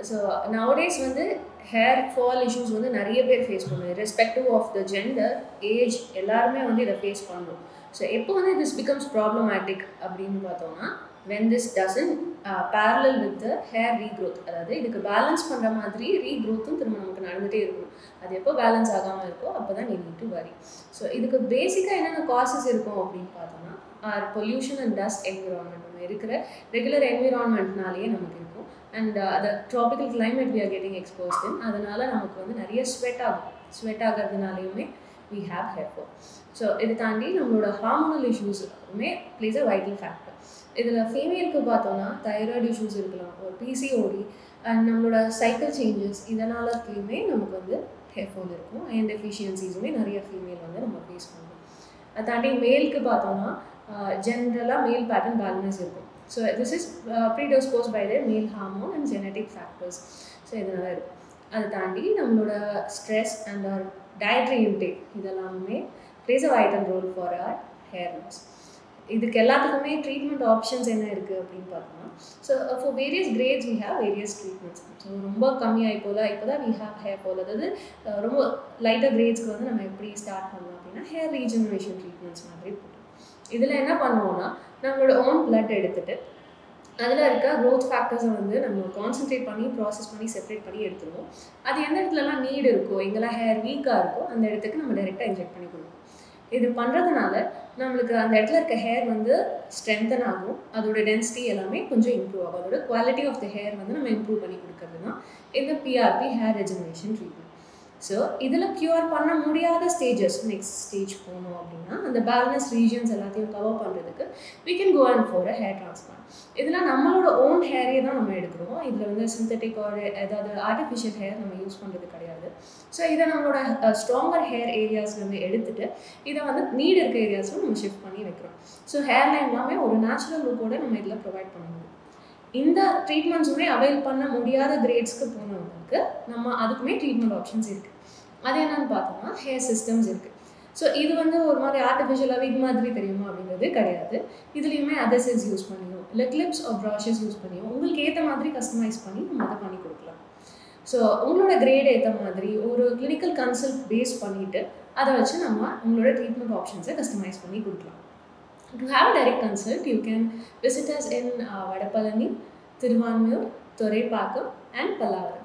So nowadays வந்து hair fall issues வந்து நிறைய பேர் ஃபேஸ் பண்ணுவோம் respective of the gender age எல்லாருமே வந்து இதை ஃபேஸ் பண்ணுறோம் ஸோ எப்போ வந்து திஸ் பிகம்ஸ் ப்ராப்ளமேட்டிக் அப்படின்னு பார்த்தோம்னா when this doesn't parallel with the hair regrowth அதாவது இதுக்கு பேலன்ஸ் பண்ணுற மாதிரி ரீக்ரோத்தும் திரும்ப நமக்கு நடந்துகிட்டே இருக்கணும் அது எப்போ பேலன்ஸ் ஆகாமல் இருக்கோ அப்போ தான் நீ நீட் டு வரி ஸோ இதுக்கு பேசிக்காக என்னென்ன காசஸ் இருக்கும் அப்படின்னு பார்த்தோம்னா our pollution and dust environment நம்ம இருக்கிற ரெகுலர் என்விரான்மெண்ட்னாலேயே நமக்கு இருக்கும் அண்ட் அதை tropical climate we are getting exposed in அதனால நமக்கு வந்து நிறைய ஸ்வெட் ஆகும் ஸ்வெட் ஆகிறதுனாலையுமே we have hair fall so இதை தாண்டி நம்மளோட ஹார்மோனல் இஷ்யூஸுமே ப்ளேஸ் அ வைட்டல் ஃபேக்டர் இதில் ஃபீமேலுக்கு பார்த்தோன்னா தைராய்டு இஷ்யூஸ் இருக்கலாம் ஒரு பிசிஓடி அண்ட் நம்மளோட சைக்கிள் சேஞ்சஸ் இதனாலயுமே நமக்கு வந்து ஹேர் ஃபால் இருக்கும் அயன் டெஃபிஷியன்சிஸுமே நிறைய ஃபீமேல் வந்து நம்ம ஃபேஸ் பண்ணுறோம் அதை தாண்டி மேலுக்கு பார்த்தோன்னா ஜென்ரலாக மேல் பேட்டர்ன் பேலன்ஸ் இருக்கும் so this is predisposed by the male hormone and genetic factors so இதனால் இருக்கும் அதை தாண்டி நம்மளோட stress and our dietary intake இதெல்லாமே plays a vital role for our hair loss இதுக்கு எல்லாத்துக்குமே ட்ரீட்மெண்ட் ஆப்ஷன்ஸ் என்ன இருக்குது அப்படின்னு பார்த்தோம்னா so for various grades we have various treatments so ரொம்ப கம்மியாகி போல இப்போ தான் வி ஹேவ் ஹேர் ஃபால் அதாவது ரொம்ப லைட்டர் கிரேட்ஸ்க்கு வந்து நம்ம எப்படி ஸ்டார்ட் பண்ணலாம் அப்படின்னா ஹேர் ரீஜெனரேஷன் ட்ரீட்மெண்ட்ஸ் மாதிரி போட்டு இதில் என்ன பண்ணுவோம்னா நம்மளோட ஓன் பிளட் எடுத்துகிட்டு அதில் இருக்க க்ரோத் ஃபேக்டர்ஸை வந்து நம்ம கான்சென்ட்ரேட் பண்ணி ப்ராசஸ் பண்ணி செப்பரேட் பண்ணி எடுத்துருவோம் அது எந்த இடத்துலலாம் நீடு இருக்கோ எங்கெல்லாம் ஹேர் வீக்காக இருக்கோ அந்த இடத்துக்கு நம்ம டைரெக்டாக இன்ஜெக்ட் பண்ணி கொடுப்போம் இது பண்ணுறதுனால நம்மளுக்கு அந்த இடத்துல இருக்க ஹேர் வந்து ஸ்ட்ரென்தன் ஆகும் அதோட டென்சிட்டி எல்லாமே கொஞ்சம் இம்ப்ரூவ் ஆகும் அதோட குவாலிட்டி ஆஃப் த ஹேர் வந்து நம்ம இம்ப்ரூவ் பண்ணி கொடுக்கறது தான் இந்த PRP hair regeneration treatment so இதில் க்யூர் பண்ண முடியாத ஸ்டேஜஸ் நெக்ஸ்ட் ஸ்டேஜ் போகணும் அப்படின்னா அந்த பேலன்ஸ் ரீஜன்ஸ் எல்லாத்தையும் கவர் பண்ணுறதுக்கு we can go and for a hair transplant இதில் நம்மளோட ஓன் ஹேரே தான் நம்ம எடுக்கிறோம் இதில் வந்து சிந்தட்டிக் ஒரு ஏதாவது ஆர்டிஃபிஷியல் ஹேர் நம்ம யூஸ் பண்ணுறது கிடையாது ஸோ இதை நம்மளோட ஸ்ட்ராங்கர் ஹேர் ஏரியாஸ்லேருந்து எடுத்துகிட்டு இதை வந்து நீட் இருக்க ஏரியாஸில் நம்ம ஷிஃப்ட் பண்ணி வைக்கிறோம் ஸோ ஹேர் லைன் எல்லாமே ஒரு நேச்சுரல் லுக்கோட நம்ம இதில் ப்ரொவைட் பண்ண முடியும் இந்த ட்ரீட்மெண்ட்ஸுமே அவைல் பண்ண முடியாத கிரேட்ஸ்க்கு போனவங்களுக்கு நம்ம அதுக்குமே ட்ரீட்மெண்ட் ஆப்ஷன்ஸ் இருக்குது அது என்னன்னு பார்த்தோம்னா ஹேர் சிஸ்டம்ஸ் இருக்குது ஸோ இது வந்து ஒரு மாதிரி ஆர்டிஃபிஷியலாக விக் மாதிரி தெரியுமா அப்படின்றது கிடையாது இதுலேயுமே அதர்செட்ஸ் யூஸ் பண்ணியும் இல்லை கிளிப்ஸ் ஆஃப் ப்ராஷஸ் யூஸ் பண்ணியும் உங்களுக்கு ஏற்ற மாதிரி கஸ்டமைஸ் பண்ணி நம்ம அதை பண்ணி கொடுக்கலாம் ஸோ உங்களோட கிரேட் ஏற்ற மாதிரி ஒரு கிளினிக்கல் கன்சல்ட் பேஸ் பண்ணிவிட்டு அதை வச்சு நம்ம உங்களோட ட்ரீட்மெண்ட் ஆப்ஷன்ஸை கஸ்டமைஸ் பண்ணி கொடுக்கலாம் To have a direct consult, you can visit us in uh, Vadapalani, Tiruvanmur, Thorepakam and Pallavaram.